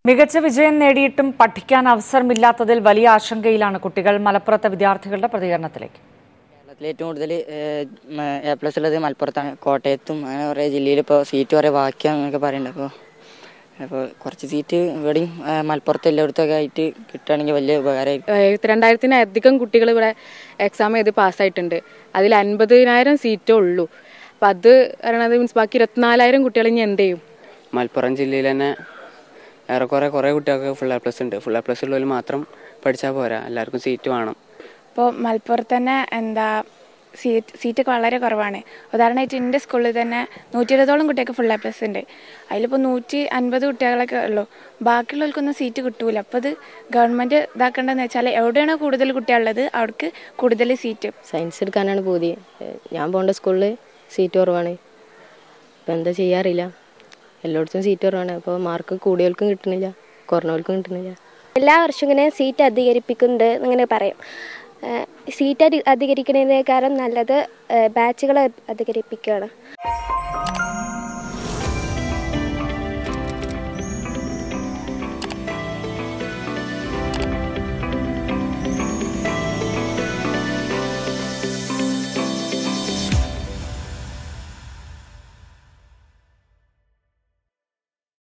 മികച്ച വിജയം നേടിയിട്ടും പഠിക്കാൻ അവസരമില്ലാത്തതിൽ വലിയ ആശങ്കയിലാണ് കുട്ടികൾ മലപ്പുറത്തെ വിദ്യാർത്ഥികളുടെ പ്രതികരണത്തിലേക്ക് കേരളത്തിൽ ഏറ്റവും കൂടുതൽ എ പ്ലസ് ഉള്ളത് മലപ്പുറത്താണ് കോട്ടയത്തും അങ്ങനെ കുറേ ജില്ലയിൽ ഇപ്പോൾ സീറ്റ് കുറേ ബാക്കിയാന്നൊക്കെ പറയുന്നുണ്ട് അപ്പോൾ അപ്പോൾ കുറച്ച് സീറ്റ് ഇവിടെയും ഏ, മലപ്പുറത്ത് എല്ലായിടത്തൊക്കെ ആയിട്ട് കിട്ടുകയാണെങ്കിൽ വലിയ ഉപകാരമായിരിക്കും എഴുപത്തിരണ്ടായിരത്തിലധികം കുട്ടികൾ ഇവിടെ എക്സാം എഴുതി പാസ്സായിട്ടുണ്ട് അതിൽ അൻപതിനായിരം സീറ്റേ ഉള്ളൂ അപ്പം അത് പറയണത് മീൻസ് ബാക്കി ഇരുപത്തിനാലായിരം കുട്ടികൾ ഇനി എന്ത് ചെയ്യും മലപ്പുറം ജില്ലയിൽ തന്നെ ഏറെക്കുറെ കുറേ കുട്ടികൾക്ക് ഫുൾ എ പ്ലസ് ഉണ്ട് ഫുൾ എ പ്ലസ് ഉള്ളവർ മാത്രം പഠിച്ചാൽ പോരാ എല്ലാവർക്കും സീറ്റ് വേണം ഇപ്പോൾ മലപ്പുറത്ത് തന്നെ എന്താ സീറ്റ് സീറ്റൊക്കെ വളരെ കുറവാണ് ഉദാഹരണമായിട്ട് എൻ്റെ സ്കൂളിൽ തന്നെ നൂറ്റി ഇരുപതോളം കുട്ടികൾക്ക് ഫുൾ എ പ്ലസ് ഉണ്ട് അതിലിപ്പോൾ നൂറ്റി അൻപത് കുട്ടികളൊക്കെ ഉള്ളൂ ബാക്കിയുള്ളവർക്കൊന്നും സീറ്റ് കിട്ടൂല അപ്പോൾ അത് ഗവൺമെൻറ് ഇതാക്കേണ്ടതെന്ന് വെച്ചാൽ എവിടെയാണോ കൂടുതൽ കുട്ടികളുള്ളത് അവർക്ക് കൂടുതൽ സീറ്റ് സയൻസ് എടുക്കാനാണ് പൂതി ഏഹ് ഞാൻ പോകേണ്ട സ്കൂളിൽ സീറ്റ് കുറവാണ് ഇപ്പം എന്താ ചെയ്യാറില്ല എല്ലായിടത്തും സീറ്റ് കുറവാണ് അപ്പോൾ മാർക്ക് കൂടിയവർക്കും കിട്ടുന്നില്ല കുറഞ്ഞവർക്കും കിട്ടുന്നില്ല എല്ലാ വർഷവും ഇങ്ങനെ സീറ്റ് അധികരിപ്പിക്കുന്നുണ്ട് അങ്ങനെ പറയും ഏഹ് സീറ്റ് അധി അധികരിക്കുന്നതിനേക്കാളും നല്ലത് ബാച്ചുകൾ അധികരിപ്പിക്കുകയാണ്